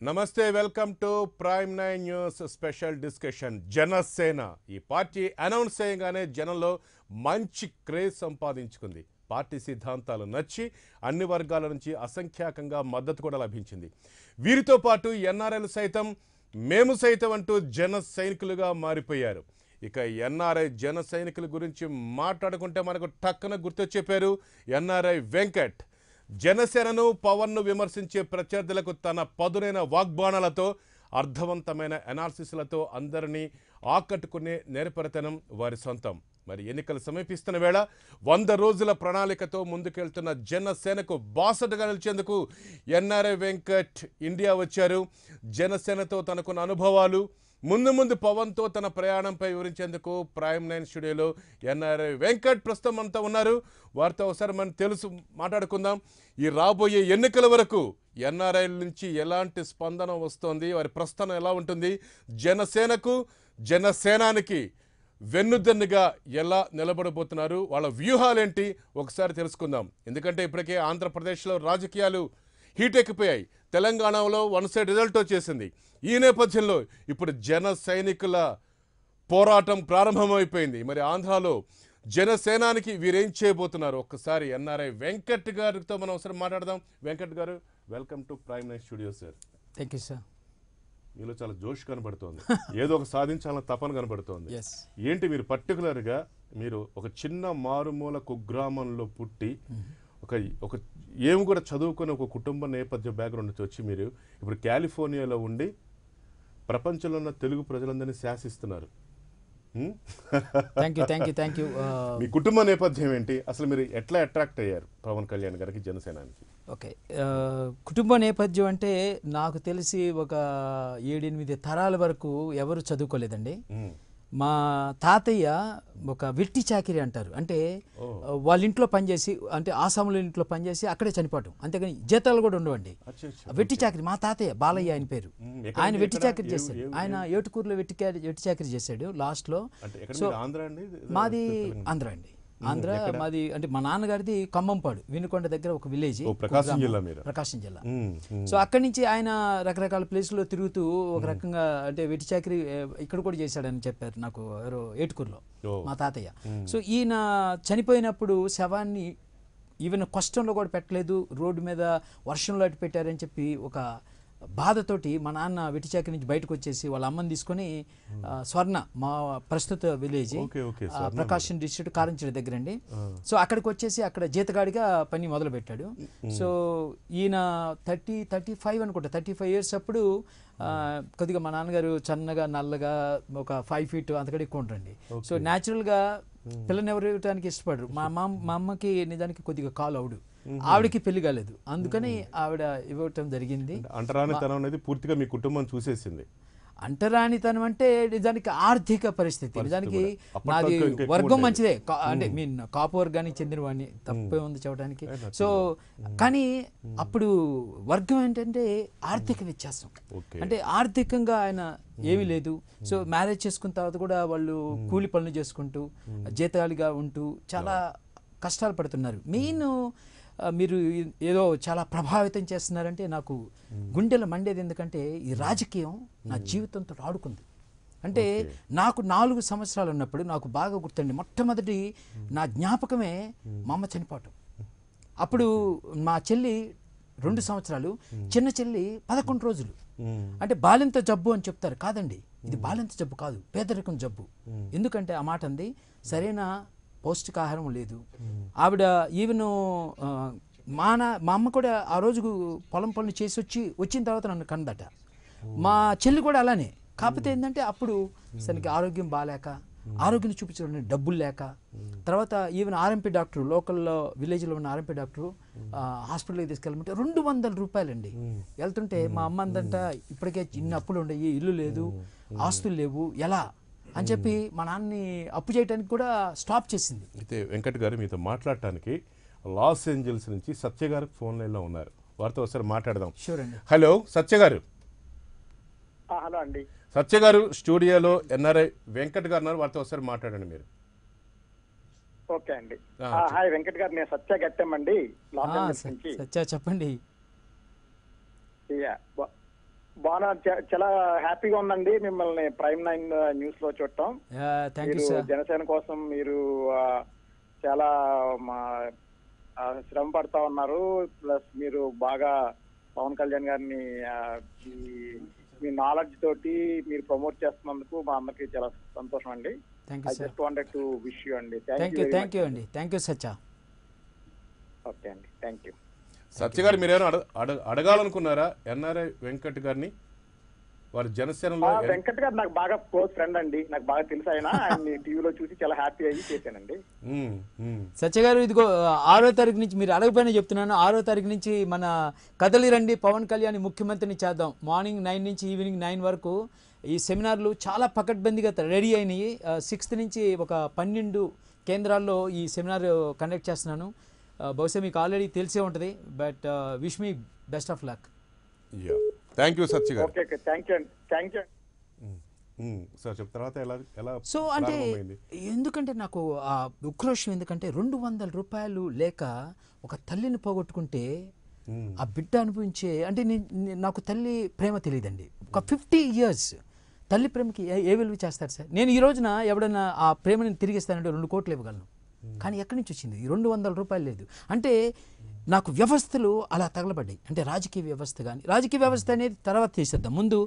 నమస్తే welcome to Prime nine News special discussion Janasena ఈ party announce చేయగానే జనంలో మంచి క్రేజ్ సంపాదించుకుంది పార్టీ సిద్ధాంతాలు నచ్చి అన్ని వర్గాల నుంచి అసంఖ్యాకంగా మద్దతు కూడా లభించింది వీరితో పాటు ఎన్ఆర్ఐలు సైతం మేము సైతం అంటూ జన సైనికులుగా మారిపోయారు ఇక ఎన్ఆర్ఐ జన సైనికుల గురించి మాట్లాడుకుంటే మనకు టక్కున గుర్తొచ్చే పేరు ఎన్ఆర్ఐ వెంకట్ జనసేనను పవన్ను విమర్శించే ప్రత్యర్థులకు తన పదునైన వాగ్బాణాలతో అర్థవంతమైన అనాలిసిస్లతో అందరినీ ఆకట్టుకునే నేర్పరితనం వారి సొంతం మరి ఎన్నికలు సమీపిస్తున్న వేళ వంద రోజుల ప్రణాళికతో ముందుకెళ్తున్న జనసేనకు బాసటగా నిలిచేందుకు ఎన్ఆర్ఐ వెంకట్ ఇండియా వచ్చారు జనసేనతో తనకున్న అనుభవాలు ముందు ముందు పవన్తో తన ప్రయాణంపై వివరించేందుకు ప్రైమ్ నైన్ స్టూడియోలో ఎన్ఆర్ఐ వెంకట్ ప్రస్తుతం అంతా ఉన్నారు వారితో ఒకసారి మనం తెలుసు మాట్లాడుకుందాం ఈ రాబోయే ఎన్నికల వరకు ఎన్ఆర్ఐ నుంచి ఎలాంటి స్పందన వస్తోంది వారి ప్రస్థానం ఎలా ఉంటుంది జనసేనకు జనసేనానికి వెన్నుదన్నుగా ఎలా నిలబడబోతున్నారు వాళ్ళ వ్యూహాలేంటి ఒకసారి తెలుసుకుందాం ఎందుకంటే ఇప్పటికే ఆంధ్రప్రదేశ్లో రాజకీయాలు హీట్ ఎక్కిపోయాయి తెలంగాణలో వన్ సైడ్ రిజల్ట్ వచ్చేసింది ఈ నేపథ్యంలో ఇప్పుడు జన సైనికుల పోరాటం ప్రారంభమైపోయింది మరి ఆంధ్రాలో జనసేనానికి వీరేం చేయబోతున్నారు ఒక్కసారి ఎన్ఆర్ఐ వెంకట్ గారితో మనం ఒకసారి మాట్లాడదాం Venkat garu welcome to Prime nine studio sir thank you sir మీలో చాలా జోష్ కనబడుతోంది ఏదో ఒక సాధించాలన్న తపన కనబడుతోంది ఎస్ ఏంటి మీరు పర్టికులర్గా మీరు ఒక చిన్న మారుమూల కుగ్రామంలో పుట్టి ఒక ఒక ఏమి కూడా చదువుకుని ఒక కుటుంబ నేపథ్య బ్యాక్గ్రౌండ్ నుంచి వచ్చి మీరు ఇప్పుడు కాలిఫోర్నియాలో ఉండి ప్రపంచంలో ఉన్న తెలుగు ప్రజలందరినీ శాసిస్తున్నారు hmm? Thank you thank you thank you మీ కుటుంబ నేపథ్యం ఏంటి అసలు మీరు ఎట్లా అట్రాక్ట్ అయ్యారు పవన్ కళ్యాణ్ గారికి జనసేనానికి ఓకే కుటుంబ నేపథ్యం అంటే నాకు తెలిసి ఒక ఏడెనిమిది తరాల వరకు ఎవరు చదువుకోలేదండి హ్మ్. మా తాతయ్య ఒక వెట్టి చాకిరి అంటారు అంటే ఓ. వాళ్ళ ఇంట్లో పనిచేసి అంటే ఆసాముల ఇంట్లో పనిచేసి అక్కడే చనిపోవటం అంతేగాని జీతాలు కూడా ఉండవండి అచ్చా, అచ్చా. వెట్టి చాకిరి మా తాతయ్య బాలయ్య ఆయన పేరు మ్మ్. ఎక్కడ ఆయన ఉంది? వెట్టి ఎక్కడ? చాకిరి ఏ- చేశాడు ఏ- ఆయన ఏటుకూరులో వెట్టి క్యా- వెట్టి చాకిరి చేశాడు లాస్ట్లో అంటే ఎక్కడ సో మీరు ఆంధ్ర అండి మాది ఆంధ్ర అండి ఆంధ్ర మాది అంటే మా నాన్నగారిది ఖమ్మంపాడు వినుకొండ దగ్గర ఒక విలేజ్ ఓ ప్రకాశం జిల్లా మీరు ప్రకాశం జిల్లా హ్మ్, హ్మ్. సో అక్కడి నుంచి ఆయన రకరకాల ప్లేస్లో తిరుగుతూ ఒక రకంగా అంటే వెటి చాకరీ ఏ, ఇక్కడ కూడా చేశాడని చెప్పారు నాకు ఎవరో ఏటుకూరులో ఓ. మా తాతయ్య సో ఈయన చనిపోయినప్పుడు శవాన్ని ఈవెన్ కష్టంలో కూడా పెట్టలేదు రోడ్డు మీద వర్షంలో అటు పెట్టారని చెప్పి ఒక బాధతోటి మా నాన్న వెటి చాకరీ నుంచి బయటకు వచ్చేసి వాళ్ళ అమ్మని తీసుకొని ఆ, స్వర్ణ మా ప్రస్తుత విలేజ్ ఓకే, ఓకే, ఆ, ప్రకాశం డిస్ట్రిక్ట్ కారంచేడు దగ్గర అండి సో అక్కడికి వచ్చేసి అక్కడ జీతగాడిగా పని మొదలు పెట్టాడు సో ఈయన థర్టీ థర్టీ ఫైవ్ అనుకుంటా థర్టీ ఫైవ్ ఇయర్స్ అప్పుడు ఆ, కొద్దిగా మా నాన్నగారు చన్నగా నల్లగా ఒక ఫైవ్ ఫీట్ అంతకంటే ఎక్కువ ఉంటారండి సో న్యాచురల్గా పిల్లని ఎవరు ఇవ్వడానికి ఇష్టపడరు మా అమ్మ మా అమ్మకి నిజానికి కొద్దిగా కాలు అవుడు ఆవిడకి పెళ్లి కాలేదు అందుకని ఆవిడ ఇవ్వటం జరిగింది అంటరానితనం అనేది పూర్తిగా మీ కుటుంబం చూసేసింది అంటరానితనం అంటే నిజానికి ఆర్థిక పరిస్థితి నిజానికి కూడా. అప్పట్లో నాది ఇంకా- ఇంకా ఎక్కువ వర్గం ఉండేది. మంచిదే కా- అంటే మీన్ కాపు వర్గానికి చెందిన వాడిని తప్పే ఉంది చెప్పడానికి సో కానీ అప్పుడు వర్గం ఏంటంటే ఆర్థిక వ్యత్యాసం ఓకే. అంటే ఆర్థికంగా ఆయన ఏమీ లేదు సో మ్యారేజ్ చేసుకున్న తర్వాత కూడా వాళ్ళు కూలి పనులు చేసుకుంటూ జీతాలుగా ఉంటూ చాలా కష్టాలు పడుతున్నారు మెయిన్ ఆ, మీరు ఈ- ఏదో చాలా ప్రభావితం చేస్తున్నారంటే నాకు గుండెల మండేది ఎందుకంటే ఈ రాజకీయం నా జీవితంతో ఆడుకుంది అంటే నాకు నాలుగు సంవత్సరాలు ఉన్నప్పుడు నాకు బాగా గుర్తండి మొట్టమొదటి నా జ్ఞాపకమే మా అమ్మ చనిపోవటం అప్పుడు మా చెల్లి రెండు సంవత్సరాలు చిన్న చెల్లి పదకొండు రోజులు హ్మ్. అంటే బాలింత జబ్బు అని చెప్తారు కాదండి ఇది బాలింత జబ్బు కాదు పేదరికం జబ్బు ఎందుకంటే ఆ మాట అంది సరైన పౌష్టికాహారం లేదు ఆవిడ ఈవెన్ మా నా మా అమ్మ కూడా ఆ రోజు పొలం పనులు చేసి వచ్చి వచ్చిన తర్వాత నన్ను కందట మా చెల్లి కూడా అలానే కాకపోతే ఏంటంటే అప్పుడు తనకి ఆరోగ్యం బాగాలేక ఆరోగ్యం చూపించడానికి డబ్బులు లేక తర్వాత ఈవెన్ ఆర్ఎంపీ డాక్టర్ లోకల్లో విలేజ్లో ఉన్న ఆర్ఎంపీ డాక్టర్ హాస్పిటల్కి తీసుకెళ్ళమంటే రెండు వందల రూపాయలండి వెళ్తుంటే మా అమ్మ అందంట ఇప్పటికే చిన్న అప్పులు ఉండయి ఇల్లు లేదు ఆస్తులు లేవు ఎలా అని చెప్పి మా నాన్నని అప్పు చేయడానికి కూడా స్టాప్ చేసింది అయితే వెంకట్ గారు మీతో మాట్లాడటానికి లాస్ ఏంజల్స్ నుంచి సత్య గారు ఫోన్ లైన్లో ఉన్నారు వారితో ఒకసారి మాట్లాడదాం షూర్ అండి హలో సత్య గారు ఆ, హలో అండి సత్య గారు స్టూడియోలో ఎన్ఆర్ఐ వెంకట్ గారు ఉన్నారు వారితో ఒకసారి మాట్లాడండి మీరు ఓకే అండి ఆ, ఆ, హాయ్ వెంకట్ గారు నేను సత్య గట్టెమండి లాస్ ఆ, ఏంజల్స్ స- నుంచి సత్య చెప్పండి యా. మొ- బాగా చ- చాలా హ్యాపీగా ఉందండి మిమ్మల్ని ప్రైమ్ నైన్ న్యూస్ లో చూడటం థ్యాంక్ యూ మీరు సార్ జనసేన కోసం మీరు ఆ, చాలా మా ఆ, శ్రమ పడతా ఉన్నారు ప్లస్ మీరు బాగా పవన్ కళ్యాణ్ గారిని ఆ, ఈ మీ నాలెడ్జ్ తోటి మీరు ప్రమోట్ చేస్తున్నందుకు మా అందరికి చాలా సంతోషం అండి thank I you sir just wanted to wish you అండి థ్యాంక్ యూ థ్యాంక్ యూ అండి థ్యాంక్ యూ సచ్చా ఓకే అండి థ్యాంక్ యూ సత్య గారు మీరేమైనా అడ అడ- అడగాలనుకున్నారా ఎన్ఆర్ఐ వెంకట్ గారిని వారు జనసేనలో ఆ, వెంకట్ గారు నాకు బాగా క్లోజ్ ఫ్రెండ్ అండి నాకు బాగా తెలుసు ఆయన ఆయన టీవీలో చూసి చాలా హ్యాపీ అయ్యి చేశానండి ఉమ్, ఉమ్. సత్య గారు ఇదిగో ఆరో తారీఖు నుంచి మీరు అడగపోయినా చెప్తున్నాను ఆరో తారీఖు నుంచి మన కదలి రండి పవన్ కళ్యాణ్ ముఖ్యమంత్రిని చేద్దాం మార్నింగ్ నైన్ నుంచి ఈవినింగ్ నైన్ వరకు ఈ సెమినార్లు చాలా పకడ్బందీగా రెడీ అయినాయి సిక్స్త్ నుంచి ఒక పన్నెండు కేంద్రాల్లో ఈ సెమినార్ కండక్ట్ చేస్తున్నాను ఆ, బహుశా మీకు ఆల్రెడీ తెలిసే ఉంటుంది but wish me best of luck yeah thank you Satya garu okay okay thank you అండి thank you um, um. Sir చెప్ తర్వాత ఎలా ఎలా సో అంటే ప్రారంభమైంది? ఎందుకంటే నాకు ఆ ఉక్రోషం ఎందుకంటే రెండు వందల రూపాయలు లేక ఒక తల్లిని పోగొట్టుకుంటే ఉమ్, ఆ బిడ్డ అనుభవించే అంటే నే- నే- నాకు తల్లి ప్రేమ తెలియదండి ఒక ఫిఫ్టీ ఇయర్స్ తల్లి ప్రేమకి ఏ ఏ విలువ చేస్తారు సార్ నేను ఈ రోజున ఎవడైనా ఆ ప్రేమని తిరిగిస్తానంటే రెండు కోట్లు ఇవ్వగలను కానీ ఎక్కడి నుంచి వచ్చింది ఈ రెండు వందల రూపాయలు లేదు అంటే నాకు వ్యవస్థలు అలా తగలబడ్డాయి అంటే రాజకీయ వ్యవస్థ కానీ రాజకీయ వ్యవస్థ అనేది తర్వాత తీసేద్దాం ముందు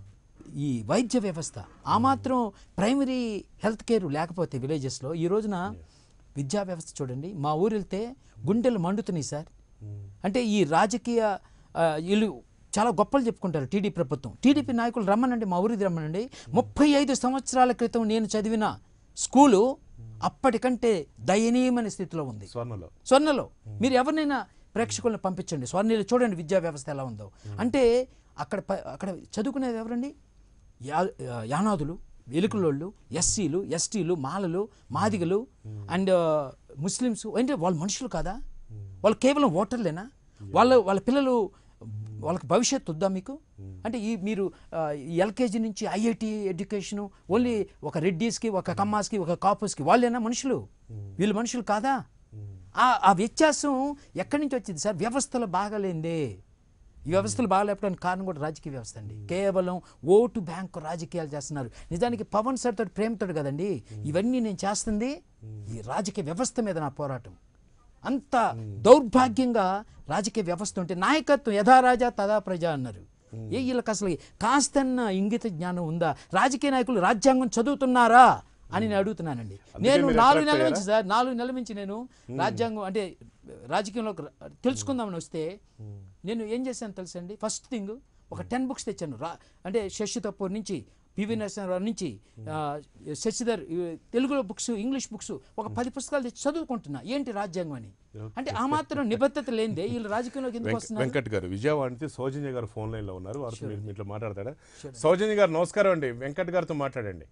ఈ వైద్య వ్యవస్థ ఆ మాత్రం ప్రైమరీ హెల్త్ కేర్ లేకపోతే విలేజెస్లో ఈ రోజున విద్యా వ్యవస్థ చూడండి మా ఊరు వెళ్తే గుండెలు మండుతున్నాయి సార్ అంటే ఈ రాజకీయ ఆ, వీళ్ళు చాలా గొప్పలు చెప్పుకుంటారు టీడీ ప్రభుత్వం టీడీపీ నాయకులు రమ్మనండి మా ఊరిది రమ్మనండి ముప్పై ఐదు సంవత్సరాల క్రితం నేను చదివిన స్కూలు అప్పటికంటే దయనీయమైన స్థితిలో ఉంది స్వర్ణలో స్వర్ణలో మీరు ఎవరినైనా ప్రేక్షకులను పంపించండి స్వర్ణీలు చూడండి విద్యా వ్యవస్థ ఎలా ఉందో అంటే అక్కడ ప- అక్కడ చదువుకునేది ఎవరండి యా యానాదులు ఎలుకలోళ్ళు ఎస్సీలు ఎస్టీలు మాలలు మాదిగలు అండ్ ముస్లిమ్స్ అంటే వాళ్ళు మనుషులు కాదా వాళ్ళు కేవలం ఓటర్లేనా వాళ్ళ వాళ్ళ పిల్లలు వాళ్ళకి భవిష్యత్తు వద్దా మీకు అంటే ఈ మీరు ఆ, ఈ ఎల్కేజీ నుంచి ఐఐటి ఎడ్యుకేషను ఓన్లీ ఒక రెడ్డీస్కి ఒక కమ్మాస్కి ఒక కాపర్స్కి వాళ్ళేనా మనుషులు వీళ్ళు మనుషులు కాదా ఆ ఆ వ్యత్యాసం ఎక్కడి నుంచి వచ్చింది సార్ వ్యవస్థలు బాగాలేందే ఈ వ్యవస్థలు బాగాలేపడానికి కారణం కూడా రాజకీయ వ్యవస్థ అండి కేవలం ఓటు బ్యాంకు రాజకీయాలు చేస్తున్నారు నిజానికి పవన్ సార్ తోటి ప్రేమతోడు కదండి ఇవన్నీ నేను చేస్తుంది ఈ రాజకీయ వ్యవస్థ మీద నా పోరాటం అంత దౌర్భాగ్యంగా రాజకీయ వ్యవస్థ ఉంటే నాయకత్వం యథా రాజా తదా ప్రజ అన్నారు ఏ వీళ్ళకి అసలు కాస్తన్న ఇంగిత జ్ఞానం ఉందా రాజకీయ నాయకులు రాజ్యాంగం చదువుతున్నారా అని నేను అడుగుతున్నానండి నేను మీరు నాలుగు attract నెలల అయ్యారా? నుంచి సార్ నాలుగు నెలల నుంచి నేను రాజ్యాంగం అంటే రాజకీయంలోకి రా- తెలుసుకుందామని వస్తే నేను ఏం చేశాను తెలుసండి ఫస్ట్ థింగ్ ఒక టెన్ బుక్స్ తెచ్చాను రా అంటే శశి తప్పూర్ నుంచి పివి నరసింహారావు నుంచి ఆ, శశిధర్ ఈ తెలుగులో బుక్స్ ఇంగ్లీష్ బుక్స్ ఒక పది పుస్తకాలు తెచ్చి చదువుకుంటున్నా ఏంటి రాజ్యాంగం అని అంటే ఆ మాత్రం నిబద్ధత లేనిదే వీళ్ళు రాజకీయంలోకి ఎందుకు వెంక- వస్తున్నారు వెంకట్ గారు విజయవాడ నుంచి సౌజన్య గారు ఫోన్ లైన్ లో ఉన్నారు వారితో మీరు మీట్లో మాట్లాడతాడా సౌజన్య గారు నమస్కారం అండి వెంకట్ గారితో మాట్లాడండి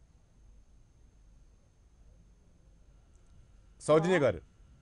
Soujanya garu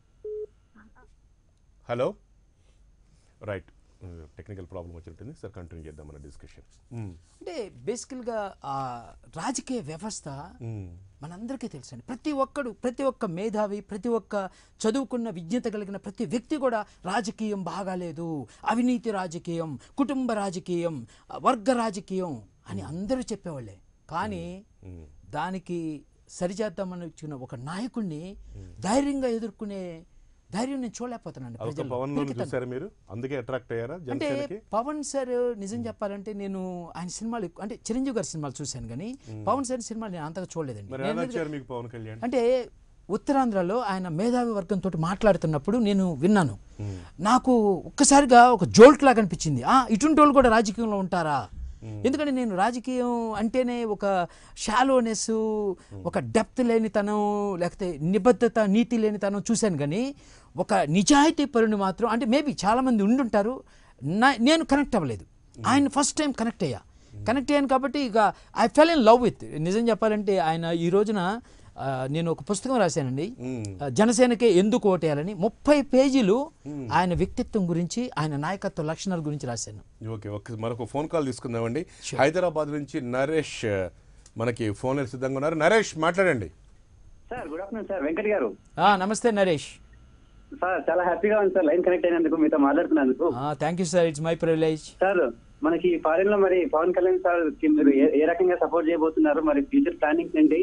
hello right technical problem వచ్చినట్టుంది సార్ కంటిన్యూ చేద్దాం మన డిస్కషన్ అంటే బేసికల్గా ఆ రాజకీయ వ్యవస్థ మనందరికీ తెలుసండి ప్రతి ఒక్కడు ప్రతి ఒక్క మేధావి ప్రతి ఒక్క చదువుకున్న విజ్ఞత కలిగిన ప్రతి వ్యక్తి కూడా రాజకీయం బాగాలేదు అవినీతి రాజకీయం కుటుంబ రాజకీయం ఆ, వర్గ రాజకీయం అని అందరూ చెప్పేవాళ్ళే కానీ దానికి సరిచేద్దామని వచ్చిన ఒక నాయకుడిని ధైర్యంగా ఎదుర్కొనే ధైర్యం నేను చూడలేకపోతున్నాను అదొక ప్రజల్లో. పవన్ లో పిరికితనం. చూసారా మీరు అందుకే అట్రాక్ట్ అయ్యారా అంటే జనసేనకి పవన్ సార్ నిజం చెప్పాలంటే నేను ఆయన సినిమాలు ఎక్కు- అంటే చిరంజీవి గారి సినిమాలు చూశాను కానీ పవన్ సార్ సినిమాలు నేను అంతగా చూడలేదండి మరి నేను ఎలా ఎందుకు- వచ్చారు మీకు పవన్ కళ్యాణ్ అంటే ఉత్తరాంధ్రలో ఆయన మేధావి వర్గంతో మాట్లాడుతున్నప్పుడు నేను విన్నాను నాకు ఒక్కసారిగా ఒక జోల్ట్ లాగా అనిపించింది ఆ ఇటువంటి వాళ్ళు కూడా రాజకీయంలో ఉంటారా ఎందుకంటే నేను రాజకీయం అంటేనే ఒక షాలోనెస్ ఒక డెప్త్ లేనితనం లేకపోతే నిబద్ధత నీతి లేనితనం చూశాను కానీ ఒక నిజాయితీ పరుని మాత్రం అంటే మేబీ చాలామంది ఉండుంటారు నా నేను కనెక్ట్ అవ్వలేదు ఆయన ఫస్ట్ టైం కనెక్ట్ అయ్యా కనెక్ట్ అయ్యాను కాబట్టి ఇక I fell in love with నిజం చెప్పాలంటే ఆయన ఈ రోజున ఆ, నేను ఒక పుస్తకం రాశానండి ఆ, జనసేనకే ఎందుకు ఓటేయాలని ముప్పై పేజీలు ఆయన వ్యక్తిత్వం గురించి ఆయన నాయకత్వ లక్షణాల గురించి రాశాను ఓకే ఒక మరొక ఫోన్ కాల్ తీసుకుందామండి హైదరాబాద్ నుంచి నరేష్ ఆ, మనకి ఫోన్ లైన్ సిద్ధంగా ఉన్నారు నరేష్ మాట్లాడండి sir good afternoon sir Venkat garu ఆ, నమస్తే నరేష్ సార్ చాలా హ్యాపీగా ఉంది సార్ లైన్ కనెక్ట్ అయినందుకు మీతో మాట్లాడుతున్నందుకు thank you sir it's my privilege sir మనకి ఫారిన్ లో మరి పవన్ కళ్యాణ్ సార్ కి మీరు ఏ- ఏ రకంగా సపోర్ట్ చేయబోతున్నారు మరి ఫ్యూచర్ ప్లానింగ్స్ ఏంటి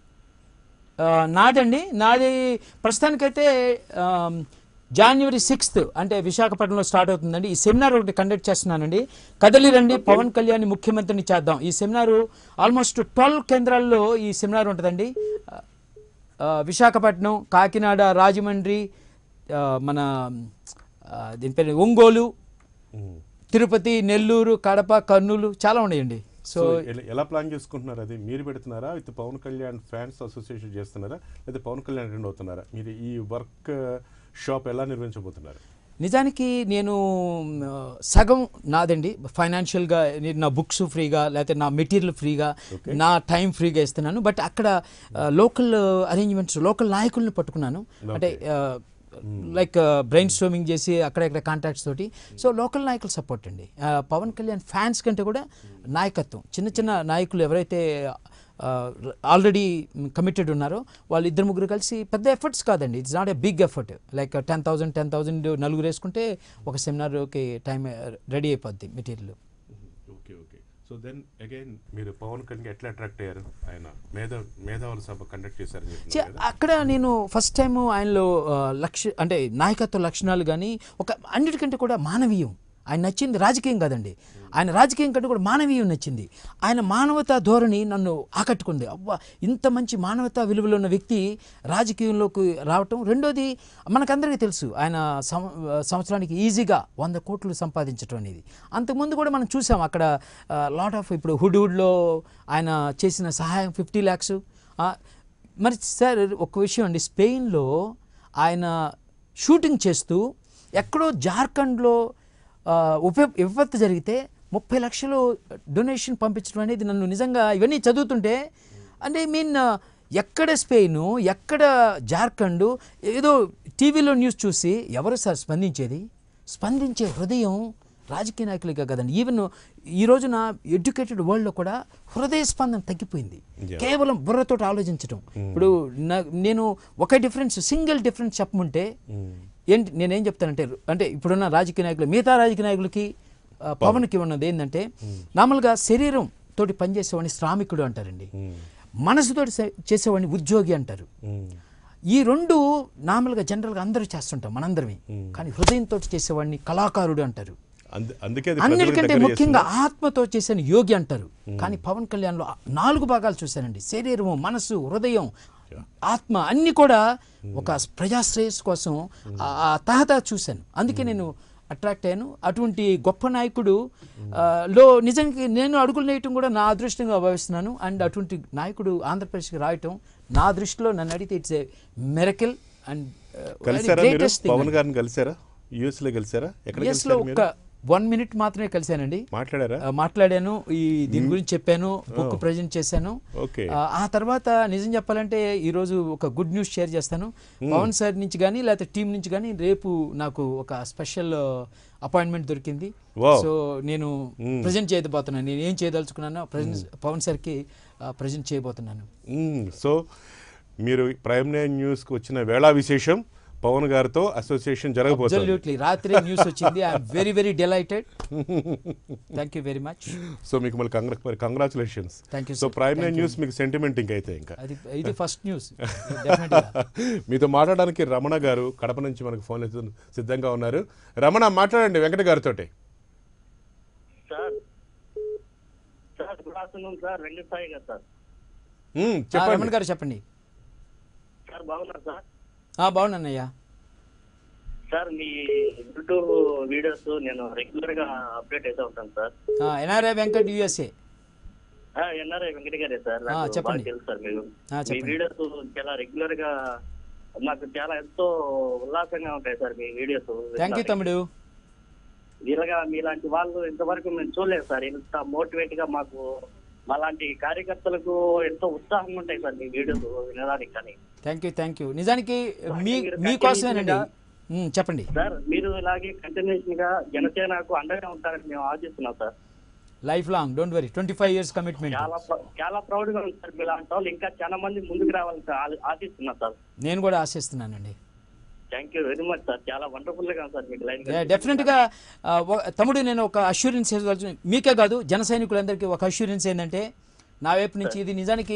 ఆ, నాదండి నాది ప్రస్తుతానికైతే ఆమ్, జనవరి సిక్స్త్ అంటే విశాఖపట్నంలో స్టార్ట్ అవుతుందండి ఈ సెమినార్ ఒకటి కండక్ట్ చేస్తున్నానండి కదలి రండి పవన్ కళ్యాణ్ ముఖ్యమంత్రిని చేద్దాం ఈ సెమినారు ఆల్మోస్ట్ ట్వెల్వ్ కేంద్రాల్లో ఈ సెమినార్ ఉంటుందండి ఆ, విశాఖపట్నం కాకినాడ రాజమండ్రి ఆ, మన ఆ, దీని పేరు ఒంగోలు తిరుపతి నెల్లూరు కడప కర్నూలు చాలా ఉన్నాయండి సో సో ఎలా- ఎలా ప్లాన్ చేసుకుంటున్నారు అది మీరు పెడుతున్నారా with Pavan Kalyan fans association చేస్తున్నారా లేదా పవన్ కళ్యాణ్ అటెండ్ అవుతున్నారా మీరు ఈ వర్క్ షాప్ ఎలా నిర్వహించబోతున్నారు నిజానికి నేను ఆ, సగం నాదండి ఫైనాన్షియల్గా నేను నా బుక్స్ ఫ్రీగా లేకపోతే నా మెటీరియల్ ఫ్రీగా నా టైం ఫ్రీగా ఇస్తున్నాను బట్ అక్కడ లోకల్ అరేంజ్మెంట్స్ లోకల్ నాయకుల్ని పట్టుకున్నాను అంటే లైక్ బ్రెయిన్ స్ట్రోమింగ్ చేసి అక్కడెక్కడ కాంటాక్ట్స్ తోటి సో లోకల్ నాయకులు సపోర్ట్ అండి ఆ, పవన్ కళ్యాణ్ ఫ్యాన్స్ కంటే కూడా నాయకత్వం చిన్న చిన్న నాయకులు ఎవరైతే ఆల్రెడీ కమిటెడ్ ఉన్నారో వాళ్ళు ఇద్దరు ముగ్గురు కలిసి పెద్ద ఎఫర్ట్స్ కాదండి it's not a big effort like ten thousand ten thousand నలుగురు వేసుకుంటే ఒక సెమినార్కి టైం రెడీ అయిపోద్ది material okay okay so then again మీరు పవన్ కళ్యాణ్ ఎట్లా అట్రాక్ట్ అయ్యారు ఆయన మేధా మేధావుల సభ కండక్ట్ చేశారని చే- చెప్తున్నారు కదా అక్కడ నేను ఫస్ట్ టైం ఆయనలో ఆ, లక్ష అంటే నాయకత్వ లక్షణాలు కానీ ఒక అన్నిటికంటే కూడా మానవీయం ఆయన నచ్చింది రాజకీయం కాదండి ఆయన రాజకీయం కంటే కూడా మానవీయం నచ్చింది ఆయన మానవతా ధోరణి నన్ను ఆకట్టుకుంది అవ్వ ఇంత మంచి మానవతా విలువలు ఉన్న వ్యక్తి రాజకీయంలోకి రావటం రెండోది మనకందరికీ తెలుసు ఆయన సం- సంవత్సరానికి ఈజీగా వంద కోట్లు సంపాదించడం అనేది అంతకుముందు కూడా మనం చూసాం అక్కడ లాట్ ఆఫ్ ఇప్పుడు హుడ్ హుడ్లో ఆయన చేసిన సహాయం ఫిఫ్టీ ల్యాక్స్ మరి సార్ ఒక విషయం అండి స్పెయిన్లో ఆయన షూటింగ్ చేస్తూ ఎక్కడో జార్ఖండ్లో ఆ, ఉప విపత్తు జరిగితే ముప్పై లక్షలు డొనేషన్ పంపించడం అనేది నన్ను నిజంగా ఇవన్నీ చదువుతుంటే అంటే ఐ మీన్ ఎక్కడ స్పెయిన్ ఎక్కడ జార్ఖండ్ ఏదో టీవీలో న్యూస్ చూసి ఎవరు సార్ స్పందించేది స్పందించే హృదయం రాజకీయ నాయకులుగా కదండి ఈవెన్ ఈ రోజున ఎడ్యుకేటెడ్ వరల్డ్లో కూడా హృదయ స్పందన తగ్గిపోయింది కేవలం బుర్రతో ఆలోచించడం ఇప్పుడు నా- నేను ఒక డిఫరెన్స్ సింగిల్ డిఫరెన్స్ చెప్పమంటే ఏంటి నేనేం చెప్తానంటే అంటే ఇప్పుడున్న రాజకీయ నాయకులు మిగతా రాజకీయ నాయకులకి ఆ, పవన్కి ఉన్నది ఏంటంటే నార్మల్గా శరీరం తోటి పనిచేసేవాడిని శ్రామికుడు అంటారండి మనసుతోటి సే- చేసేవాడిని ఉద్యోగి అంటారు ఈ రెండు నార్మల్గా జనరల్గా అందరూ చేస్తుంటాం మనందరమే కానీ హృదయంతో చేసేవాడిని కళాకారుడు అంటారు అందు- అందుకే అది ప్రజలకు అన్నిటికంటే దగ్గర ముఖ్యంగా ఆత్మతో చేసిన యోగి అంటారు కానీ పవన్ కళ్యాణ్లో నాలుగు భాగాలు చూశానండి శరీరము మనసు హృదయం ఆత్మ అన్ని కూడా ఒక ప్రజాశ్రేయస్ కోసం ఆ- ఆ తహత చూశాను అందుకే నేను అట్రాక్ట్ అయ్యాను అటువంటి గొప్ప నాయకుడు ఆ, లో నిజానికి నేను అడుగులు నేయటం కూడా నా అదృష్టంగా భావిస్తున్నాను అండ్ అటువంటి నాయకుడు ఆంధ్రప్రదేశ్కి రాయటం నా దృష్టిలో నన్ను అడిగితే ఇట్స్ ఏ మెరకిల్ అండ్ కలిసారా మీరు పవన్ గారిని కలిసారా యుఎస్ లో కలిసారా ఎక్కడ ఎస్ లో కలిసారు మీరు ఒక వన్ మినిట్ మాత్రమే కలిశానండి మాట్లాడారా ఆ, మాట్లాడాను ఈ దీని గురించి చెప్పాను బుక్ ప్రజెంట్ చేశాను ఓకే ఆ, ఆ తర్వాత నిజం చెప్పాలంటే ఈరోజు ఒక గుడ్ న్యూస్ షేర్ చేస్తాను పవన్ సార్ నుంచి కానీ లేకపోతే టీం నుంచి కానీ రేపు నాకు ఒక స్పెషల్ అపాయింట్మెంట్ దొరికింది Wow. సో నేను ప్రజెంట్ చేయబోతున్నాను నేను ఏం చేయదలుచుకున్నానో ప్రజెంట్ పవన్ సార్కి ప్రజెంట్ చేయబోతున్నాను మ్మ్. సో మీరు ప్రైమ్ నైన్ న్యూస్కి వచ్చిన వేళా విశేషం పవన్ గారితో అసోసియేషన్ జరగబోతుంది అబ్జల్యూట్లీ రాత్రి న్యూస్ వచ్చింది I'm very very delighted thank you very much so మీకు మళ్ళీ కంగ్రా మరి congratulations Thank you, so sir. Prime Thank nine you. News మీకు సెంటిమెంట్ ఇంకైతే ఇంకా అది ఇది ఫస్ట్ న్యూస్ డెఫినెట్గా మీతో మాట్లాడడానికి రమణ గారు కడప నుంచి మనకు ఫోన్ సిద్ధంగా ఉన్నారు రమణ మాట్లాడండి వెంకట గారితో sir sir good afternoon sir Venkata Sai garu sir Ramana చెప్పండి గారు చెప్పండి సార్ బాగున్నారు సార్ ఆ, బాగున్నానయ్యా సార్ మీ యూట్యూబ్ వీడియోస్ నేను రెగ్యులర్ గా అప్డేట్ అయితే ఉంటాను sir NRI Venkat USA NRI Venkata గారే సార్ ఆ, నాకు చెప్పండి. బాగా తెలుసు సార్ మీరు ఆ, మీ చెప్పండి. వీడియోస్ చాలా రెగ్యులర్ గా నాకు చాలా ఎంతో ఉల్లాసంగా ఉంటాయి సార్ మీ వీడియోస్ థ్యాంక్ యూ తమ్ముడు ఇలాగా మీలాంటి వాళ్ళు ఇంతవరకు మేము చూడలేదు సార్ ఇంత మోటివేట్ గా మాకు మాలాంటి కార్యకర్తలకు ఎంతో ఉత్సాహంగా ఉంటాయి సార్ మీ వీడియోస్ వినడానికి కానీ థ్యాంక్ యూ థ్యాంక్ యూ నిజానికి మీ మీరు మీకోసమేనండి continuous ఉమ్, చెప్పండి సార్ మీరు ఇలాగే కంటిన్యూషన్ గా జనసేనకు అండగా ఉంటారని మేము ఆశిస్తున్నాం sir life long don't worry twenty five years commitment చాలా ప్ర- చాలా ప్రౌడ్ గా ఉంది సార్ మీలాంటి వాళ్ళు ఇంకా చాలా మంది ముందుకు రావాలని సార్ ఆ- ఆశిస్తున్నా సార్ నేను కూడా ఆశిస్తున్నానండి thank you very much sir చాలా వండర్ఫుల్ గా ఉంది సార్ మీకు లైన్ డెఫినెట్గా తమ్ముడు నేను ఒక అష్యూరెన్స్ ఇవ్వగలుగుతాను మీకే కాదు జన సైనికులందరికీ ఒక అష్యూరెన్స్ ఏంటంటే నా వైపు నుంచి ఇది నిజానికి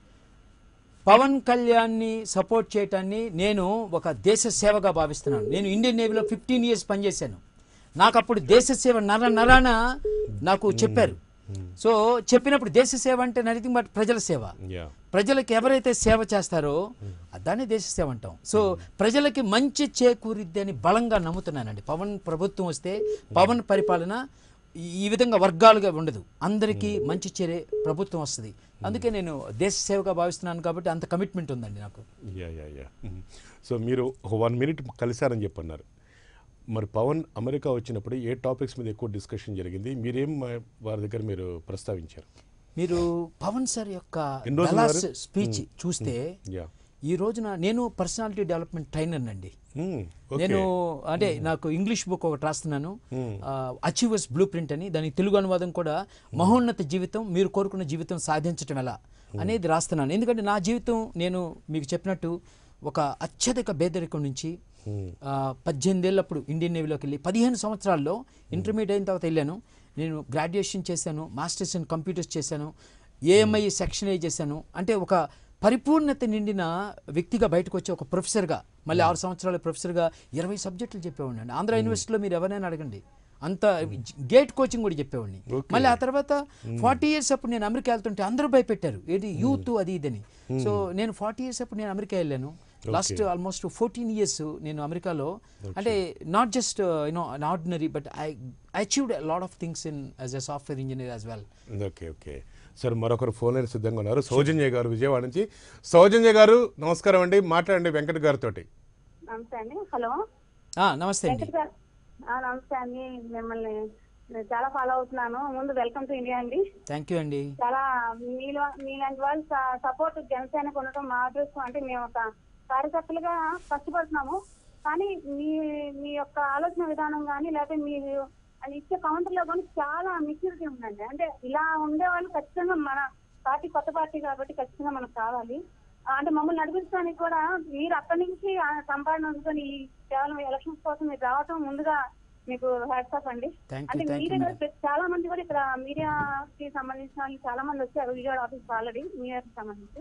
పవన్ కళ్యాణ్ని సపోర్ట్ చేయటాన్ని నేను ఒక దేశ సేవగా భావిస్తున్నాను నేను ఇండియన్ నేవీలో ఫిఫ్టీన్ ఇయర్స్ పనిచేశాను నాకు అప్పుడు దేశ సేవ నర నరాన నాకు చెప్పారు సో చెప్పినప్పుడు దేశ సేవ అంటే నథింగ్ బట్ ప్రజల సేవ యా ప్రజలకు ఎవరైతే సేవ చేస్తారో దాన్ని దేశ సేవ అంటాం సో ప్రజలకి మంచి చేకూరిద్ది అని బలంగా నమ్ముతున్నానండి పవన్ ప్రభుత్వం వస్తే పవన్ పరిపాలన ఈ- ఈ విధంగా వర్గాలుగా ఉండదు అందరికీ మంచి చేరే ప్రభుత్వం వస్తుంది అందుకే నేను దేశ సేవగా భావిస్తున్నాను కాబట్టి అంత కమిట్మెంట్ ఉందండి నాకు యా యా యా సో మీరు ఒక వన్ మినిట్ కలిశారని చెప్పన్నారు మరి పవన్ అమెరికా వచ్చినప్పుడు ఏ టాపిక్స్ మీద ఎక్కువ డిస్కషన్ జరిగింది మీరేం మా- వారి దగ్గర మీరు ప్రస్తావించారు మీరు పవన్ సార్ యొక్క ఎన్ని రోజులు డలాస్ ఉన్నారు? స్పీచ్ చూస్తే యా ఈ రోజున నేను పర్సనాలిటీ డెవలప్మెంట్ ట్రైనర్ అండి ఓకే నేను అంటే నాకు ఇంగ్లీష్ బుక్ ఒకటి రాస్తున్నాను అచీవర్స్ బ్లూ ప్రింట్ అని దానికి తెలుగు అనువాదం కూడా మహోన్నత జీవితం మీరు కోరుకున్న జీవితం సాధించటం ఎలా అనేది రాస్తున్నాను ఎందుకంటే నా జీవితం నేను మీకు చెప్పినట్టు ఒక అత్యధిక పేదరికం నుంచి ఆ, పద్దెనిమిదేళ్ళప్పుడు ఇండియన్ నేవీలోకి వెళ్ళి పదిహేను సంవత్సరాల్లో ఇంటర్మీడియట్ అయిన తర్వాత వెళ్ళాను నేను గ్రాడ్యుయేషన్ చేశాను మాస్టర్స్ ఇన్ కంప్యూటర్స్ చేశాను ఏఎంఐ సెక్షన్ ఏ చేశాను అంటే ఒక పరిపూర్ణత నిండిన వ్యక్తిగా బయటకు వచ్చి ఒక ప్రొఫెసర్గా మళ్ళీ ఆరు సంవత్సరాల ప్రొఫెసర్గా ఇరవై సబ్జెక్టులు చెప్పేవాడిని ఆంధ్ర యూనివర్సిటీలో మీరు ఎవరైనా అడగండి అంత గేట్ కోచింగ్ కూడా చెప్పేవాడిని మళ్ళీ ఆ తర్వాత ఫార్టీ ఇయర్స్ అప్పుడు నేను అమెరికా వెళ్తుంటే అందరూ భయపెట్టారు ఏంటి యూత్ అది ఇదని సో నేను ఫార్టీ ఇయర్స్ అప్పుడు నేను అమెరికా వెళ్ళాను లాస్ట్ ఆల్మోస్ట్ ఫోర్టీన్ ఇయర్స్ నేను అమెరికాలో అంటే not just you know an ordinary but I achieved lot of things in as a software engineer as well okay okay sir మరొకరు ఫోన్ లైన్ సిద్ధంగా ఉన్నారు సౌజన్య గారు విజయవాడ నుంచి సౌజన్య గారు నమస్కారం అండి మాట్లాడండి వెంకట్ గారితో నమస్తే అండి హలో నమస్తే అండి వెంకట్ గారు ఆ, నమస్తే అండి మిమ్మల్ని నేను చాలా ఫాలో అవుతున్నాను ముందు వెల్కమ్ టు ఇండియా అండి థ్యాంక్ యూ అండి చాలా మీలో మీలాంటి వాళ్ళు సపోర్ట్ జనసేనకు ఉండటం మా అదృష్టం అంటే మేము ఒక కార్యకర్తలుగా కష్టపడుతున్నాము కానీ మీ మీ యొక్క ఆలోచన విధానం కానీ లేకపోతే మీరు అది ఇచ్చే కౌంటర్ లో కానీ చాలా మెచ్యూరిటీ ఉందండి అంటే ఇలా ఉండే వాళ్ళు ఖచ్చితంగా మన పార్టీ కొత్త పార్టీ కాబట్టి ఖచ్చితంగా మనకు కావాలి ఆ, అంటే మమ్మల్ని నడిపించడానికి కూడా మీరు అక్కడి నుంచి ఆ సంపాదన అందుకొని ఈ కేవలం ఎలక్షన్స్ కోసం మీరు రావటం ముందుగా మీకు హ్యాట్సాప్ అండి Thank you, అంటే thank you, మీరే madam. కాదు, చాలా మంది కూడా ఇక్కడ మీడియాకి సంబంధించిన వాళ్ళు చాలా మంది వచ్చారు విజయవాడ ఆఫీస్ ఆల్రెడీ మీడియాకి సంబంధించి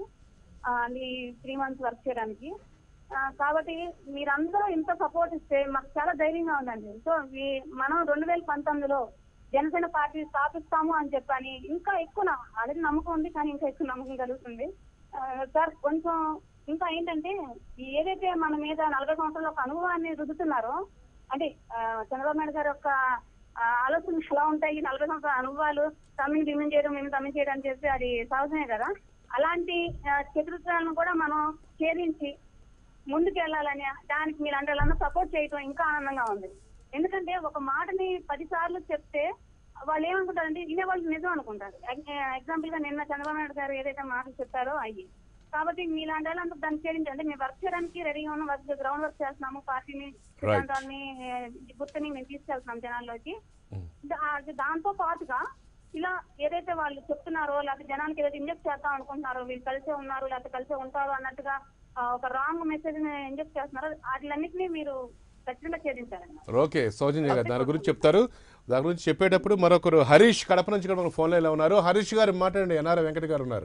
అది త్రీ మంత్స్ వర్క్ చేయడానికి ఆ, కాబట్టి మీరందరూ ఇంత సపోర్ట్ ఇస్తే మాకు చాలా ధైర్యంగా ఉందండి సో ఈ- మనం రెండు వేల పంతొమ్మిదిలో జనసేన పార్టీ స్థాపిస్తాము అని చెప్పని ఇంకా ఎక్కువ నా- ఆల్రెడీ నమ్మకం ఉంది కానీ ఇంకా ఎక్కువ నమ్మకం కలుగుతుంది ఆ, సార్ కొంచెం ఇంకా ఏంటంటే ఈ ఏదైతే మన మీద నలభై సంవత్సరాల ఒక అనుభవాన్ని రుద్దుతున్నారో అంటే ఆ, చంద్రబాబు నాయుడు గారి యొక్క ఆ, ఆలోచనలు ఎలా ఉంటాయి నలభై సంవత్సరాల అనుభవాలు తమ్మిని డిమిన్ చేయడం మేము తమ్మిని చేయడం అని చెప్పి అది సహజమే కదా అలాంటి ఆ, చతురస్రాలను కూడా మనం ఛేదించి ముందుకు వెళ్ళాలని దానికి మీరు అంటే సపోర్ట్ చేయటం ఇంకా ఆనందంగా ఉంది ఎందుకంటే ఒక మాటని పది సార్లు చెప్తే వాళ్ళు ఏమనుకుంటారంటే ఇదే వాళ్ళు నిజం అనుకుంటారు ఎగ్జాంపుల్ గా నిన్న చంద్రబాబు నాయుడు గారు ఏదైతే మాటలు చెప్పారో అయ్యి కాబట్టి మీలాంటి వాళ్ళంతా దాన్ని చేయించండి మేము వర్క్ చేయడానికి రెడీగా ఉన్నాం వర్క్ గ్రౌండ్ వర్క్ చేస్తున్నాము పార్టీని సిద్ధాంతాలని ఏ, గుర్తుని మేము తీసుకెళ్తున్నాం జనాల్లోకి దా- అది దాంతో పాటుగా ఇలా ఏదైతే వాళ్ళు చెప్తున్నారో లేకపోతే జనానికి ఏదైతే ఇంజెక్ట్ చేద్దాం అనుకుంటున్నారో వీళ్ళు కలిసే ఉన్నారు లేకపోతే కలిసే ఉంటారు అన్నట్టుగా ఆ, ఒక రాంగ్ మెసేజ్ ని ఇంజెక్ట్ చేస్తున్నారో వాటిలన్నింటినీ మీరు ఖచ్చితంగా ఛేదించారండి ఓకే సౌజన్య గారు దాని గురించి చెప్తారు దాని గురించి చెప్పేటప్పుడు మరొకరు హరీష్ కడప నుంచి కూడా మనకు ఫోన్ లైన్లో ఉన్నారు హరీష్ గారు మాట్లాడండి ఎన్ఆర్ వెంకట గారు ఉన్నారు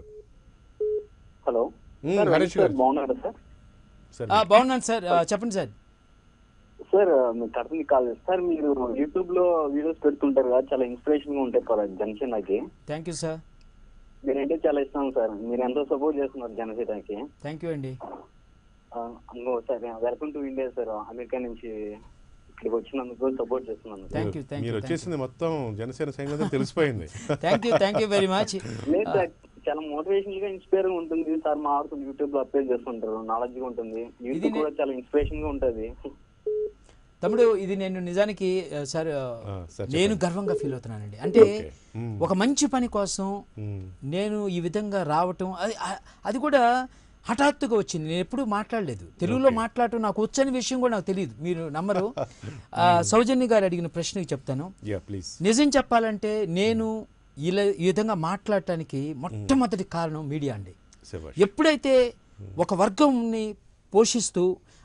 హలో మ్మ్, సార్ హరీష్ సార్ గారు బాగున్నారా సార్ సరే ఆ, బాగున్నాను సార్ ఆ, చెప్పండి సార్ సార్ మీరు కరెక్ట్ కాల్ సార్ మీరు యూట్యూబ్ లో వీడియోస్ పెడుతుంటారు కదా చాలా ఇన్స్పిరేషన్ గా ఉంటాయి కదా జనసేనకి థ్యాంక్ యూ సార్ మీరంటే చాలా ఇష్టం సార్ మీరు ఎంతో సపోర్ట్ చేస్తున్నారు జనసేనకి థ్యాంక్ యూ అండి ఆ, ఇంకో sir welcome to India sir America నుంచి ఇక్కడికి వచ్చినందుకు సపోర్ట్ చేస్తున్నాను థ్యాంక్ యూ థ్యాంక్ మీరు యూ వచ్చేసింది మొత్తం జనసేన సైన్యం తెలిసిపోయింది thank you thank you very much లేదు సార్ చాలా మోటివేషన్ గా ఇన్స్పైర్ గా ఉంటుంది సార్ మాట్లాడుతుంది యూట్యూబ్ లో అప్లోడ్ చేస్తుంటారు నాలెడ్జ్ గా ఉంటుంది యూత్ ఇది నే- కూడా చాలా ఇన్స్పిరేషన్ గా ఉంటది తమ్ముడు ఇది నేను నిజానికి ఆ, సార్ ఆ, ఆ, సార్ నేను గర్వంగా ఫీల్ అవుతున్నానండి అంటే ఓకే. మ్మ్. ఒక మంచి పని కోసం మ్మ్. నేను ఈ విధంగా రావటం అది ఆ- అది కూడా హఠాత్తుగా వచ్చింది నేను ఎప్పుడూ మాట్లాడలేదు తెలుగులో మాట్లాడటం నాకు వచ్చని విషయం కూడా నాకు తెలియదు మీరు నమ్మరు ఆ, సౌజన్య గారు అడిగిన ప్రశ్నకి చెప్తాను యా ప్లీజ్ నిజం చెప్పాలంటే నేను ఇలా ఈ విధంగా మాట్లాడటానికి మొట్టమొదటి కారణం మీడియా అండి శభాష్ ఎప్పుడైతే ఒక వర్గంని పోషిస్తూ